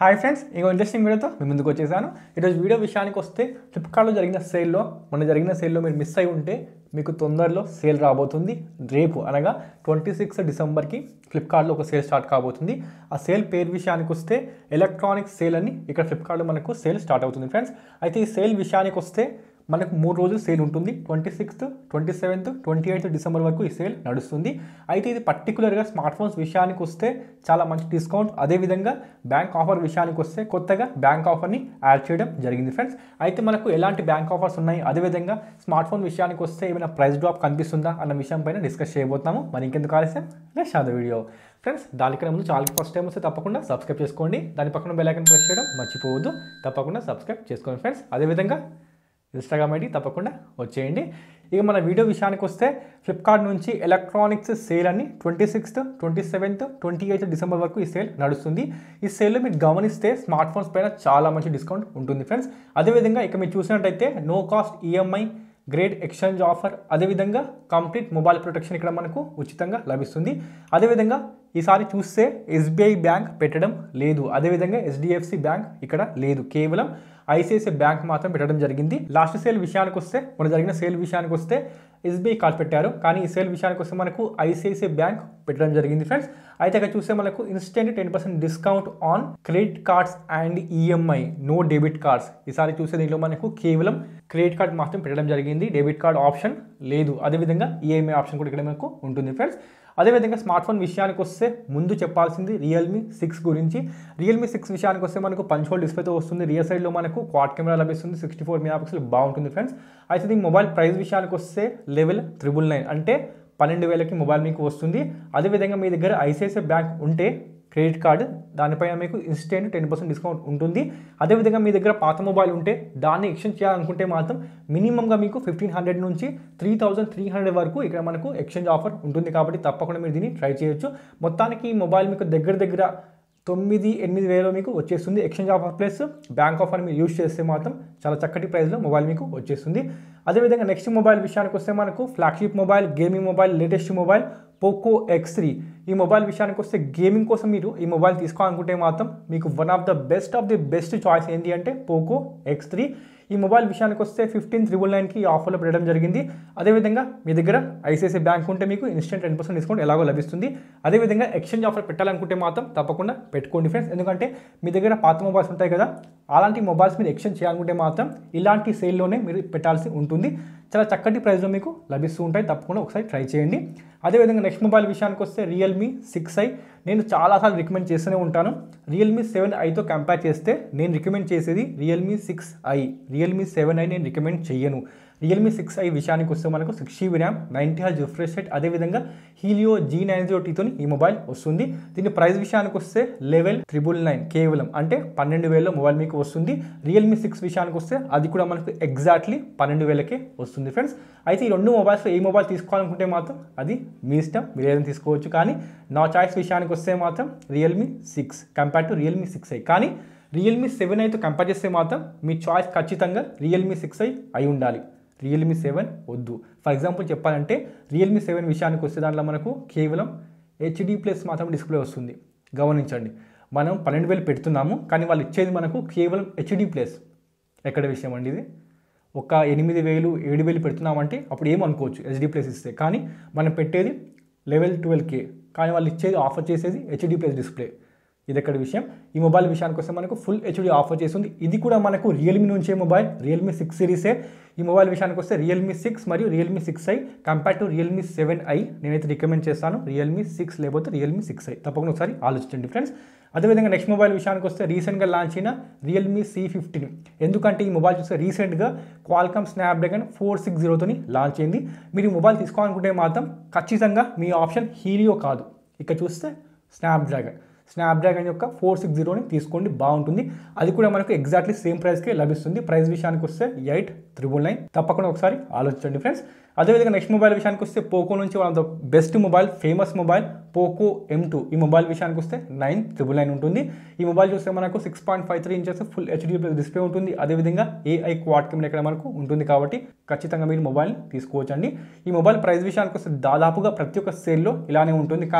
hi friends ఇంకో interesting వీడియోతో మీ ముందుకు వచ్చేసాను ఈరోజు వీడియో విషయానికి వస్తే ఫ్లిప్కార్ట్లో జరిగిన సేల్లో మొన్న జరిగిన సేల్లో మీరు మిస్ అయి ఉంటే మీకు తొందరలో సేల్ రాబోతుంది రేపు అనగా ట్వంటీ సిక్స్ డిసెంబర్కి ఫ్లిప్కార్ట్లో ఒక సేల్ స్టార్ట్ కాబోతుంది ఆ సేల్ పేరు విషయానికి వస్తే ఎలక్ట్రానిక్ సేల్ అని ఇక్కడ ఫ్లిప్కార్ట్లో మనకు సేల్ స్టార్ట్ అవుతుంది ఫ్రెండ్స్ అయితే ఈ సేల్ విషయానికి వస్తే మనకు మూడు రోజులు సేల్ ఉంటుంది twenty sixth twenty seventh twenty eighth December వరకు ఈ సేల్ నడుస్తుంది అయితే ఇది పర్టికులర్గా స్మార్ట్ ఫోన్స్ విషయానికి వస్తే చాలా మంచి డిస్కౌంట్ అదేవిధంగా బ్యాంక్ ఆఫర్ విషయానికి వస్తే కొత్తగా బ్యాంక్ ఆఫర్ని యాడ్ చేయడం జరిగింది ఫ్రెండ్స్ అయితే మనకు ఎలాంటి బ్యాంక్ ఆఫర్స్ ఉన్నాయి అదేవిధంగా స్మార్ట్ ఫోన్ విషయానికి వస్తే ఏమైనా ప్రైస్ డ్రాప్ కనిపిస్తుందా అన్న విషయం పైన డిస్కస్ చేయబోతున్నాము మరి ఇంకెందుకు ఆలస్యం నెక్స్ట్ అదే వీడియో ఫ్రెండ్స్ దానికన్నా ముందు చాలా ఫస్ట్ టైం వస్తే తప్పకుండా సబ్స్క్రైబ్ చేసుకోండి దాని పక్కన బెల్ ఐకన్ ప్రెస్ చేయడం మర్చిపోవద్దు తప్పకుండా సబ్స్క్రైబ్ చేసుకోండి ఫ్రెండ్స్ అదేవిధంగా ఇన్స్టాగ్రామ్ ఐడి తప్పకుండా వచ్చేయండి ఇక మన వీడియో విషయానికి వస్తే ఫ్లిప్కార్ట్ నుంచి ఎలక్ట్రానిక్స్ సేల్ అని twenty sixth twenty seventh twenty eighth December వరకు ఈ సేల్ నడుస్తుంది ఈ సేల్లో మీరు గమనిస్తే స్మార్ట్ ఫోన్స్ పైన చాలా మంచి డిస్కౌంట్ ఉంటుంది ఫ్రెండ్స్ అదేవిధంగా ఇక మీరు చూసినట్టయితే no cost EMI great exchange offer అదేవిధంగా కంప్లీట్ మొబైల్ ప్రొటెక్షన్ ఇక్కడ మనకు ఉచితంగా లభిస్తుంది అదేవిధంగా ఈసారి చూస్తే ఎస్బీఐ బ్యాంక్ పెట్టడం లేదు అదేవిధంగా హెచ్డిఎఫ్సి బ్యాంక్ ఇక్కడ లేదు కేవలం ఐసిఐసిఐ బ్యాంక్ మాత్రం పెట్టడం జరిగింది లాస్ట్ సేల్ విషయానికి వస్తే మన జరిగిన సేల్ విషయానికి వస్తే ఎస్బీఐ కార్డ్ పెట్టారు కానీ ఈ సేల్ విషయానికి వస్తే మనకు ఐసిఐసిఐ బ్యాంక్ పెట్టడం జరిగింది ఫ్రెండ్స్ అయితే ఇక్కడ చూస్తే మనకు instant ten percent discount on credit cards and EMI no debit cards ఈసారి చూస్తే దీంట్లో మనకు కేవలం క్రెడిట్ కార్డ్ మాత్రం పెట్టడం జరిగింది డెబిట్ కార్డ్ ఆప్షన్ లేదు అదేవిధంగా ఈఎంఐ ఆప్షన్ కూడా ఇక్కడ మనకు ఉంటుంది ఫ్రెండ్స్ అదేవిధంగా స్మార్ట్ ఫోన్ విషయానికి వస్తే ముందు చెప్పాల్సింది రియల్మీ సిక్స్ గురించి రియల్మీ సిక్స్ విషయానికి వస్తే మనకు పంచ్ హోల్ డిస్ప్లేతో వస్తుంది రియర్ సైడ్లో మనకు క్వాడ్ కెమెరా లభిస్తుంది సిక్స్టీ ఫోర్ మెగా పిక్సెల్ బాగుంటుంది ఫ్రెండ్స్ అయితే దీని మొబైల్ ప్రైస్ విషయానికి వస్తే లెవెల్ త్రిబుల్ నైన్ అంటే పన్నెండు వేలకి మొబైల్ మీకు వస్తుంది అదేవిధంగా మీ దగ్గర ఐసిఐసిఐ బ్యాంక్ ఉంటే క్రెడిట్ కార్డు దానిపైన మీకు ఇన్స్టెంట్ టెన్ పర్సెంట్ డిస్కౌంట్ ఉంటుంది అదేవిధంగా మీ దగ్గర పాత మొబైల్ ఉంటే దాన్ని ఎక్స్చేంజ్ చేయాలనుకుంటే మాత్రం మినిమంగా మీకు ఫిఫ్టీన్ హండ్రెడ్ నుంచి త్రీ థౌసండ్ త్రీ హండ్రెడ్ వరకు ఇక్కడ మనకు ఎక్స్చేంజ్ ఆఫర్ ఉంటుంది కాబట్టి తప్పకుండా మీరు దీన్ని ట్రై చేయొచ్చు మొత్తానికి ఈ మొబైల్ మీకు దగ్గర దగ్గర తొమ్మిది ఎనిమిది వేలు మీకు వచ్చేస్తుంది exchange offer plus bank offer మీరు యూజ్ చేస్తే మాత్రం చాలా చక్కటి ప్రైస్లో మొబైల్ మీకు వచ్చేస్తుంది అదేవిధంగా నెక్స్ట్ మొబైల్ విషయానికి వస్తే మనకు flagship mobile gaming mobile latest mobile Poco X three ఈ మొబైల్ విషయానికి వస్తే గేమింగ్ కోసం మీరు ఈ మొబైల్ తీసుకోవాలనుకుంటే మాత్రం మీకు one of the best of the best choice ఏంటి అంటే పోకో ఎక్స్ త్రీ ఈ మొబైల్ విషయానికి వస్తే ఫిఫ్టీన్ త్రిబుల్ నైన్కి ఈ ఆఫర్లో పెట్టడం జరిగింది అదేవిధంగా మీ దగ్గర ఐసిఐసిఐ బ్యాంక్ ఉంటే మీకు ఇన్స్టెంట్ టెన్ పర్సెంట్ డిస్కౌంట్ ఎలాగో లభిస్తుంది అదేవిధంగా ఎక్స్చేంజ్ ఆఫర్ పెట్టాలనుకుంటే మాత్రం తప్పకుండా పెట్టుకోండి ఫ్రెండ్స్ ఎందుకంటే మీ దగ్గర పాత మొబైల్స్ ఉంటాయి కదా అలాంటి మొబైల్స్ మీరు ఎక్స్చేంజ్ చేయాలనుకుంటే మాత్రం ఇలాంటి సేల్లోనే మీరు పెట్టాల్సి ఉంటుంది చాలా చక్కటి ప్రైస్లో మీకు లభిస్తూ ఉంటాయి తప్పకుండా ఒకసారి ట్రై చేయండి అదేవిధంగా నెక్స్ట్ మొబైల్ విషయానికి వస్తే రియల్మీ సిక్స్ ఐ నేను చాలాసార్లు రికమెండ్ చేస్తూనే ఉంటాను రియల్మీ సెవెన్ ఐతో కంపేర్ చేస్తే నేను రికమెండ్ చేసేది Realme six i Realme seven i నేను రికమెండ్ చెయ్యను రియల్మీ సిక్స్ ఐ విషయానికి వస్తే మనకు six GB RAM ninety H refresh rate అదేవిధంగా హీలియో జీ నైన్ జీరో టీతో ఈ మొబైల్ వస్తుంది దీని ప్రైస్ విషయానికి వస్తే లెవెల్ త్రిబుల్ నైన్ కేవలం అంటే పన్నెండు వేలలో మొబైల్ మీకు వస్తుంది రియల్మీ సిక్స్ విషయానికి వస్తే అది కూడా మనకు ఎగ్జాక్ట్లీ పన్నెండు వేలకే వస్తుంది ఫ్రెండ్స్ అయితే ఈ రెండు మొబైల్స్ ఏ మొబైల్ తీసుకోవాలనుకుంటే మాత్రం అది మీ ఇష్టం మీరు ఏదైనా తీసుకోవచ్చు కానీ నా చాయిస్ విషయానికి వస్తే మాత్రం Realme six compare to Realme six i కానీ రియల్మీ సెవెన్ అయితే కంపేర్ చేస్తే మాత్రం మీ చాయిస్ ఖచ్చితంగా రియల్మీ సిక్స్ ఐ అయి ఉండాలి రియల్మీ సెవెన్ వద్దు ఫర్ ఎగ్జాంపుల్ చెప్పాలంటే రియల్మీ సెవెన్ విషయానికి వస్తే దాంట్లో మనకు కేవలం హెచ్డి ప్లస్ మాత్రం డిస్ప్లే వస్తుంది గమనించండి మనం పన్నెండు వేలు పెడుతున్నాము కానీ వాళ్ళు ఇచ్చేది మనకు కేవలం హెచ్డి ప్లస్ ఎక్కడ విషయం అండి ఇది ఒక ఎనిమిది వేలు ఏడు వేలు పెడుతున్నామంటే అప్పుడు ఏమనుకోవచ్చు హెచ్డి ప్లస్ ఇస్తే కానీ మనం పెట్టేది లెవెల్ ట్వెల్వ్ కే కానీ వాళ్ళు ఇచ్చేది ఆఫర్ చేసేది హెచ్డి ప్లస్ డిస్ప్లే ఇది ఎక్కడ విషయం ఈ మొబైల్ విషయానికి వస్తే మనకు ఫుల్ హెచ్డి ఆఫర్ చేస్తుంది ఇది కూడా మనకు రియల్మీ నుంచే మొబైల్ రియల్మీ సిక్స్ సిరీసే ఈ మొబైల్ విషయానికి వస్తే రియల్మీ సిక్స్ మరియు Realme six i compare to Realme seven i నేనైతే రికమెండ్ చేస్తాను రియల్మీ సిక్స్ లేకపోతే రియల్మీ సిక్స్ ఐ తప్పకుండా ఒకసారి ఆలోచించండి ఫ్రెండ్స్ అదేవిధంగా నెక్స్ట్ మొబైల్ విషయానికి వస్తే రీసెంట్గా లాంచ్ అయిన రియల్మీ సి ఫిఫ్టీన్ ఎందుకంటే ఈ మొబైల్ చూస్తే రీసెంట్గా క్వాల్కమ్ స్నాప్డ్రాగన్ ఫోర్ సిక్స్ జీరోతోని లాంచ్ అయింది మీరు ఈ మొబైల్ తీసుకోవాలనుకుంటే మాత్రం ఖచ్చితంగా మీ ఆప్షన్ హీలియో కాదు ఇక్కడ చూస్తే స్నాప్డ్రాగన్ స్నాప్డ్రాగన్ యొక్క ఫోర్ సిక్స్ జీరోని తీసుకోండి బాగుంటుంది అది కూడా మనకు ఎగ్జాక్ట్లీ సేమ్ ప్రైస్కే లభిస్తుంది ప్రైస్ విషయానికి వస్తే ఎయిట్ త్రిబుల్ నైన్ తప్పకుండా ఒకసారి ఆలోచించండి ఫ్రెండ్స్ అదేవిధంగా నెక్స్ట్ మొబైల్ విషయానికి వస్తే పోకో నుంచి one of the best mobile famous mobile Poco M two ఈ మొబైల్ విషయానికి వస్తే నైన్ త్రిబుల్ నైన్ ఉంటుంది ఈ మొబైల్ చూస్తే మనకు six point five three inches full HD display ఉంటుంది అదేవిధంగా ఏఐ క్వాడ్ కెమెరా ఇక్కడ మనకు ఉంటుంది కాబట్టి ఖచ్చితంగా మీరు మొబైల్ తీసుకోవచ్చండి ఈ మొబైల్ ప్రైస్ విషయానికి వస్తే దాదాపుగా ప్రతి ఒక్క సేల్లో ఇలానే ఉంటుంది కానీ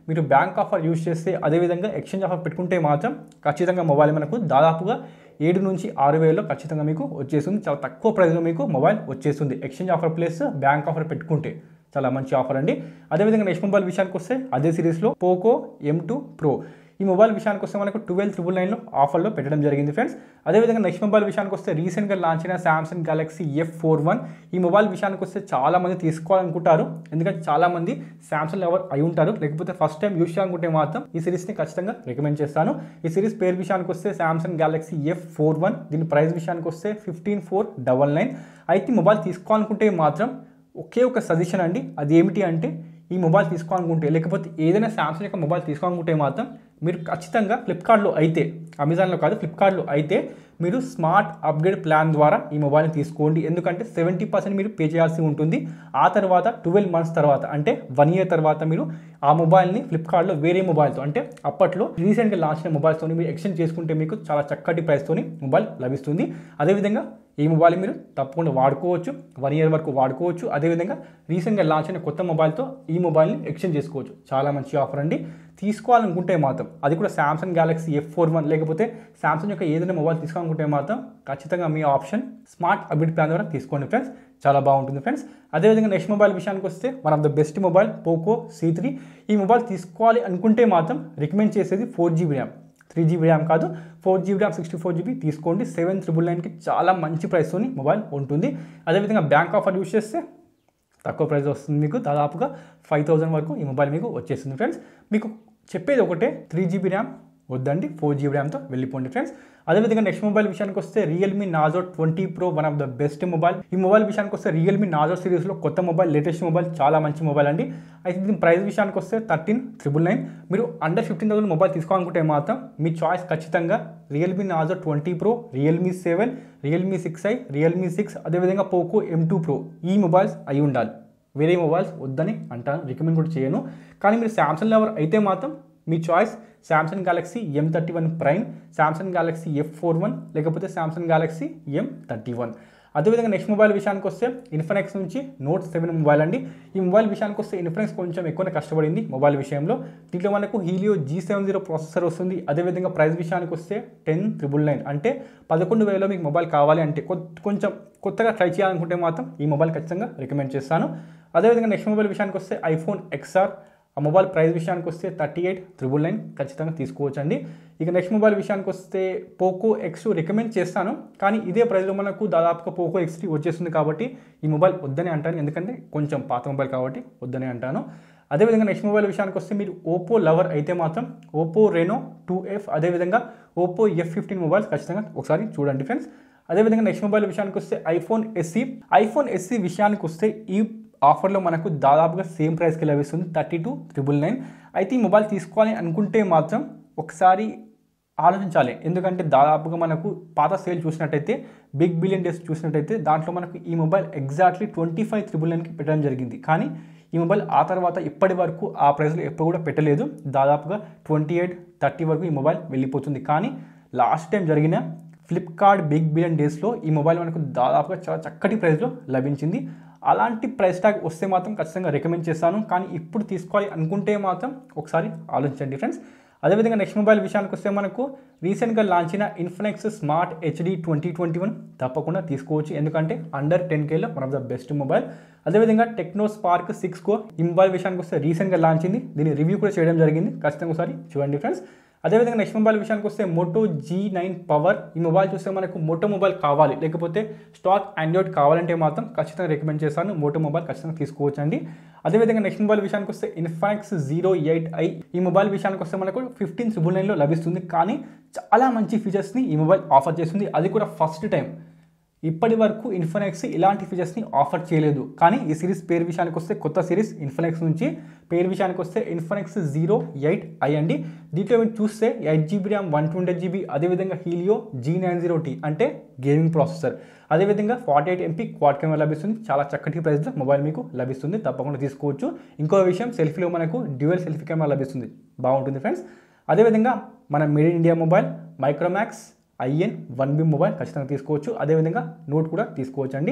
మీరు బ్యాంక్ ఆఫర్ యూజ్ చేస్తే అదేవిధంగా ఎక్స్చేంజ్ ఆఫర్ పెట్టుకుంటే మాత్రం ఖచ్చితంగా మొబైల్ మనకు దాదాపుగా ఏడు నుంచి ఆరు వేలలో ఖచ్చితంగా మీకు వచ్చేస్తుంది చాలా తక్కువ ప్రైస్లో మీకు మొబైల్ వచ్చేస్తుంది exchange offer plus bank offer పెట్టుకుంటే చాలా మంచి ఆఫర్ అండి అదేవిధంగా నెక్స్ట్ మొబైల్ విషయానికి వస్తే అదే సిరీస్లో పోకో ఎం టూ ప్రో ఈ మొబైల్ విషయానికి వస్తే మనకు ట్వెల్వ్ త్రిబుల్ నైన్లో ఆఫర్లో పెట్టడం జరిగింది ఫ్రెండ్స్ అదేవిధంగా నెక్స్ట్ మొబైల్ విషయానికి వస్తే రీసెంట్గా లాంచ్ అయిన Samsung Galaxy F four one ఈ మొబైల్ విషయానికి వస్తే చాలా మంది తీసుకోవాలనుకుంటారు ఎందుకంటే చాలా మంది సామ్సంగ్ ఎవరు అయి ఉంటారు లేకపోతే ఫస్ట్ టైం యూస్ చేయాలనుకుంటే మాత్రం ఈ సిరీస్ని ఖచ్చితంగా రికమెండ్ చేస్తాను ఈ సిరీస్ పేరు విషయానికి వస్తే Samsung Galaxy F four one దీని ప్రైస్ విషయానికి వస్తే ఫిఫ్టీన్ ఫోర్ డబల్ నైన్ అయితే ఈ మొబైల్ తీసుకోవాలనుకుంటే మాత్రం ఒకే ఒక సజెషన్ అండి అది ఏమిటి అంటే ఈ మొబైల్ తీసుకోవాలనుకుంటే లేకపోతే ఏదైనా సామ్సంగ్ యొక్క మొబైల్ తీసుకోవాలనుకుంటే మాత్రం మీరు ఖచ్చితంగా ఫ్లిప్కార్ట్లో అయితే అమెజాన్లో కాదు ఫ్లిప్కార్ట్లో అయితే మీరు స్మార్ట్ అప్గ్రేడ్ ప్లాన్ ద్వారా ఈ మొబైల్ని తీసుకోండి ఎందుకంటే సెవెంటీ పర్సెంట్ మీరు పే చేయాల్సి ఉంటుంది ఆ తర్వాత ట్వెల్వ్ మంత్స్ తర్వాత అంటే వన్ ఇయర్ తర్వాత మీరు ఆ మొబైల్ని ఫ్లిప్కార్ట్లో వేరే మొబైల్తో అంటే అప్పట్లో రీసెంట్గా లాంచ్ అయిన మొబైల్తో మీరు ఎక్స్చేంజ్ చేసుకుంటే మీకు చాలా చక్కటి ప్రైస్తోని మొబైల్ లభిస్తుంది అదేవిధంగా ఈ మొబైల్ మీరు తప్పకుండా వాడుకోవచ్చు వన్ ఇయర్ వరకు వాడుకోవచ్చు అదేవిధంగా రీసెంట్గా లాంచ్ అయిన కొత్త మొబైల్తో ఈ మొబైల్ని ఎక్స్చేంజ్ చేసుకోవచ్చు చాలా మంచి ఆఫర్ అండి తీసుకోవాలనుకుంటే మాత్రం అది కూడా Samsung Galaxy F four one లేకపోతే సామ్సంగ్ యొక్క ఏదైనా మొబైల్ తీసుకోవాలనుకుంటే మాత్రం ఖచ్చితంగా మీ ఆప్షన్ స్మార్ట్ అప్డేట్ ప్లాన్ ద్వారా తీసుకోండి ఫ్రెండ్స్ చాలా బాగుంటుంది ఫ్రెండ్స్ అదేవిధంగా నెక్స్ట్ మొబైల్ విషయానికి వస్తే one of the best mobile Poco C three ఈ మొబైల్ తీసుకోవాలి అనుకుంటే మాత్రం రికమెండ్ చేసేది four GB RAM three GB RAM కాదు four GB RAM sixty four GB తీసుకోండి సెవెన్ త్రిబుల్ నైన్కి చాలా మంచి ప్రైస్తోని మొబైల్ ఉంటుంది అదేవిధంగా బ్యాంక్ ఆఫర్ యూస్ చేస్తే తక్కువ ప్రైస్ వస్తుంది మీకు దాదాపుగా ఫైవ్ థౌజండ్ వరకు ఈ మొబైల్ మీకు వచ్చేస్తుంది ఫ్రెండ్స్ మీకు చెప్పేది ఒకటే త్రీ జీబీ ర్యామ్ వద్దండి ఫోర్ జీబీ ర్యామ్తో వెళ్ళిపోండి ఫ్రెండ్స్ అదేవిధంగా నెక్స్ట్ మొబైల్ విషయానికి వస్తే Realme Narzo twenty pro one of the best mobile ఈ మొబైల్ విషయానికి వస్తే రియల్మీ నాజో సిరీస్లో కొత్త మొబైల్ లేటెస్ట్ మొబైల్ చాలా మంచి మొబైల్ అండి అయితే దీని ప్రైస్ విషయానికి వస్తే థర్టీన్ త్రిబుల్ నైన్ మీరు అండర్ ఫిఫ్టీన్ థౌసండ్ మొబైల్ తీసుకోవాలనుకుంటే మాత్రం మీ చాయిస్ ఖచ్చితంగా Realme Narzo twenty pro Realme seven Realme six i Realme six అదేవిధంగా పోకో ఎం టూ ప్రో ఈ మొబైల్స్ అయి ఉండాలి వేరే మొబైల్స్ వద్దని అంటాను రికమెండ్ కూడా చేయను కానీ మీరు శాంసంగ్ లవర్ అయితే మాత్రం మీ choice Samsung Galaxy M thirty one prime Samsung Galaxy F four one లేకపోతే Samsung Galaxy M thirty one అదేవిధంగా నెక్స్ట్ మొబైల్ విషయానికి వస్తే ఇన్ఫినిక్స్ నుంచి నోట్ సెవెన్ మొబైల్ అండి ఈ మొబైల్ విషయానికి వస్తే ఇన్ఫినిక్స్ కొంచెం ఎక్కువనే కష్టపడింది మొబైల్ విషయంలో దీంట్లో మనకు Helio G seven zero processor వస్తుంది అదేవిధంగా ప్రైస్ విషయానికి వస్తే టెన్ త్రిబుల్ నైన్ అంటే పదకొండు వేలలో మీకు మొబైల్ కావాలి అంటే కొంచెం కొత్తగా ట్రై చేయాలనుకుంటే మాత్రం ఈ మొబైల్ ఖచ్చితంగా రికమెండ్ చేస్తాను అదేవిధంగా నెక్స్ట్ మొబైల్ విషయానికి వస్తే ఐఫోన్ ఎక్స్ఆర్ ఆ మొబైల్ ప్రైస్ విషయానికి వస్తే థర్టీ ఎయిట్ త్రిబుల్ నైన్ ఖచ్చితంగా తీసుకోవచ్చండి ఇక నెక్స్ట్ మొబైల్ విషయానికి వస్తే పోకో ఎక్స్ రికమెండ్ చేస్తాను కానీ ఇదే ప్రైస్లో మనకు దాదాపుగా పోకో ఎక్స్ వచ్చేస్తుంది కాబట్టి ఈ మొబైల్ వద్దని అంటాను ఎందుకంటే కొంచెం పాత మొబైల్ కాబట్టి వద్దని అంటాను అదేవిధంగా నెక్స్ట్ మొబైల్ విషయానికి వస్తే మీరు ఓపో లవర్ అయితే మాత్రం ఓపో రెనో టూ ఎఫ్ అదేవిధంగా ఓపో ఎఫ్ ఫిఫ్టీన్ మొబైల్స్ ఖచ్చితంగా ఒకసారి చూడండి ఫ్రెండ్స్ అదేవిధంగా నెక్స్ట్ మొబైల్ విషయానికి వస్తే ఐఫోన్ ఎస్సీ ఐఫోన్ ఎస్సీ విషయానికి వస్తే ఈ ఆఫర్లో మనకు దాదాపుగా సేమ్ ప్రైస్కి లభిస్తుంది థర్టీ టూ త్రిబుల్ నైన్ అయితే ఈ మొబైల్ తీసుకోవాలి అనుకుంటే మాత్రం ఒకసారి ఆలోచించాలి ఎందుకంటే దాదాపుగా మనకు పాత సేల్ చూసినట్టయితే బిగ్ బిలియన్ డేస్ చూసినట్టయితే దాంట్లో మనకు ఈ mobile exactly twenty five triple నైన్కి పెట్టడం జరిగింది కానీ ఈ మొబైల్ ఆ తర్వాత ఇప్పటి వరకు ఆ ప్రైస్లో ఎప్పుడు కూడా పెట్టలేదు దాదాపుగా ట్వంటీ ఎయిట్ థర్టీ వరకు ఈ మొబైల్ వెళ్ళిపోతుంది కానీ లాస్ట్ టైం జరిగిన ఫ్లిప్కార్ట్ బిగ్ బిలియన్ డేస్లో ఈ మొబైల్ మనకు దాదాపుగా చాలా చక్కటి ప్రైస్లో లభించింది అలాంటి ప్రైస్ ట్యాగ్ వస్తే మాత్రం ఖచ్చితంగా రికమెండ్ చేస్తాను కానీ ఇప్పుడు తీసుకోవాలి అనుకుంటే మాత్రం ఒకసారి ఆలోచించండి ఫ్రెండ్స్ అదేవిధంగా నెక్స్ట్ మొబైల్ విషయానికి వస్తే మనకు రీసెంట్గా లాంచ్ అయిన Infinix smart HD twenty twenty one తప్పకుండా తీసుకోవచ్చు ఎందుకంటే అండర్ టెన్ కేలో one of the best mobile అదేవిధంగా టెక్నో స్పార్క్ సిక్స్ కో ఈ మొబైల్ విషయానికి వస్తే రీసెంట్గా లాంచ్ అయింది దీని రివ్యూ కూడా చేయడం జరిగింది ఖచ్చితంగా ఒకసారి చూడండి ఫ్రెండ్స్ అదేవిధంగా నెక్స్ట్ మొబైల్ విషయానికి వస్తే మోటో జీ నైన్ పవర్ ఈ మొబైల్ చూస్తే మనకు మోటో మొబైల్ కావాలి లేకపోతే స్టాక్ ఆండ్రాయిడ్ కావాలంటే మాత్రం ఖచ్చితంగా రికమెండ్ చేస్తాను మోటో మొబైల్ ఖచ్చితంగా తీసుకోవచ్చండి అదేవిధంగా నెక్స్ట్ మొబైల్ విషయానికి వస్తే ఇన్ఫాక్స్ జీరో ఎయిట్ ఐ ఈ మొబైల్ విషయానికి వస్తే మనకు ఫిఫ్టీన్ ట్రిబుల్ నైన్లో లభిస్తుంది కానీ చాలా మంచి ఫీచర్స్ని ఈ మొబైల్ ఆఫర్ చేస్తుంది అది కూడా ఫస్ట్ టైం ఇప్పటి వరకు ఇన్ఫినిక్స్ ఇలాంటి ఫీచర్స్ని ఆఫర్ చేయలేదు కానీ ఈ సిరీస్ పేరు విషయానికి వస్తే కొత్త సిరీస్ ఇన్ఫినిక్స్ నుంచి పేరు విషయానికి వస్తే ఇన్ఫినిక్స్ జీరో ఎయిట్ ఐ అండి దీంట్లో మీరు చూస్తే eight GB RAM one twenty GB అదేవిధంగా Helio G nine zero T అంటే గేమింగ్ ప్రాసెసర్ అదేవిధంగా forty eight MP quad camera లభిస్తుంది చాలా చక్కటి ప్రైస్లో మొబైల్ మీకు లభిస్తుంది తప్పకుండా తీసుకోవచ్చు ఇంకో విషయం సెల్ఫీలో మనకు డ్యూయల్ సెల్ఫీ కెమెరా లభిస్తుంది బాగుంటుంది ఫ్రెండ్స్ అదేవిధంగా మన made in India mobile Micromax IN one B mobile ఖచ్చితంగా తీసుకోవచ్చు అదేవిధంగా నోట్ కూడా తీసుకోవచ్చు అండి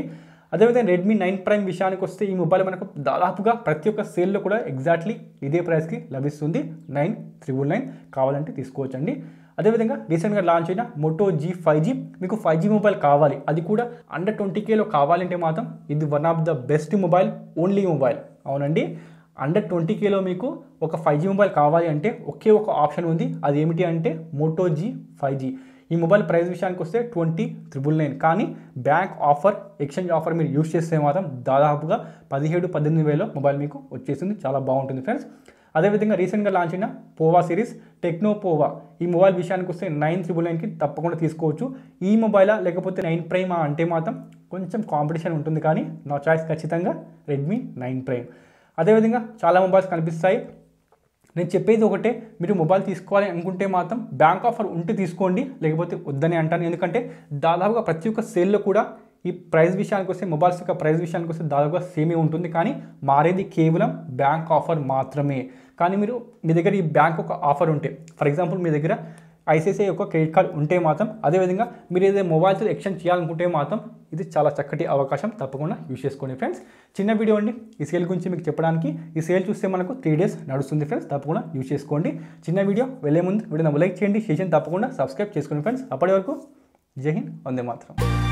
అదేవిధంగా రెడ్మీ నైన్ ప్రైమ్ విషయానికి వస్తే ఈ మొబైల్ మనకు దాదాపుగా ప్రతి ఒక్క సేల్లో కూడా ఎగ్జాక్ట్లీ ఇదే ప్రైస్కి లభిస్తుంది నైన్ త్రిబుల్ నైన్ కావాలంటే తీసుకోవచ్చండి అదేవిధంగా రీసెంట్గా లాంచ్ అయిన మోటో జీ ఫైవ్ జీ మీకు ఫైవ్ జీ మొబైల్ కావాలి అది కూడా అండర్ ట్వంటీ కేలో కావాలంటే మాత్రం ఇది one of the best mobile only mobile అవునండి అండర్ ట్వంటీ కేలో మీకు ఒక ఫైవ్ జీ మొబైల్ కావాలి అంటే ఒకే ఒక ఆప్షన్ ఉంది అది ఏమిటి అంటే మోటో జీ ఫైవ్ జీ ఈ మొబైల్ ప్రైస్ విషయానికి వస్తే ట్వంటీ త్రిబుల్ నైన్ కానీ బ్యాంక్ ఆఫర్ ఎక్స్చేంజ్ ఆఫర్ మీరు యూస్ చేస్తే మాత్రం దాదాపుగా పదిహేడు పద్దెనిమిది వేల మొబైల్ మీకు వచ్చేసింది చాలా బాగుంటుంది ఫ్రెండ్స్ అదేవిధంగా రీసెంట్గా లాంచ్ అయిన పోవా సిరీస్ టెక్నో పోవా ఈ మొబైల్ విషయానికి వస్తే నైన్ త్రిబుల్ నైన్కి తప్పకుండా తీసుకోవచ్చు ఈ మొబైలా లేకపోతే నైన్ ప్రైమా అంటే మాత్రం కొంచెం కాంపిటీషన్ ఉంటుంది కానీ నా చాయిస్ ఖచ్చితంగా రెడ్మీ నైన్ ప్రైమ్ అదేవిధంగా చాలా మొబైల్స్ కనిపిస్తాయి నేను చెప్పేది ఒకటే మీరు మొబైల్ తీసుకోవాలి అనుకుంటే మాత్రం బ్యాంక్ ఆఫర్ ఉంటే తీసుకోండి లేకపోతే వద్దని అంటాను ఎందుకంటే దాదాపుగా ప్రతి ఒక్క సేల్లో కూడా ఈ ప్రైస్ విషయానికి వస్తే మొబైల్స్ యొక్క ప్రైస్ విషయానికి వస్తే దాదాపుగా సేమే ఉంటుంది కానీ మారేది కేవలం బ్యాంక్ ఆఫర్ మాత్రమే కానీ మీరు మీ దగ్గర ఈ బ్యాంక్ ఒక ఆఫర్ ఉంటే ఫర్ ఎగ్జాంపుల్ మీ దగ్గర ఐసిఐసిఐ యొక్క క్రెడిట్ కార్డ్ ఉంటే మాత్రం అదేవిధంగా మీరు ఏదైతే మొబైల్తో ఎక్స్చేంజ్ చేయాలనుకుంటే మాత్రం ఇది చాలా చక్కటి అవకాశం తప్పకుండా యూజ్ చేసుకోండి ఫ్రెండ్స్ చిన్న వీడియో అండి ఈ సేల్ గురించి మీకు చెప్పడానికి ఈ సేల్ చూస్తే మనకు త్రీ డేస్ నడుస్తుంది ఫ్రెండ్స్ తప్పకుండా యూజ్ చేసుకోండి చిన్న వీడియో వెళ్ళే ముందు వీడియో లైక్ చేయండి చేసిన తప్పకుండా సబ్స్క్రైబ్ చేసుకోండి ఫ్రెండ్స్ అప్పటి వరకు జై హింద్ వందే మాత్రం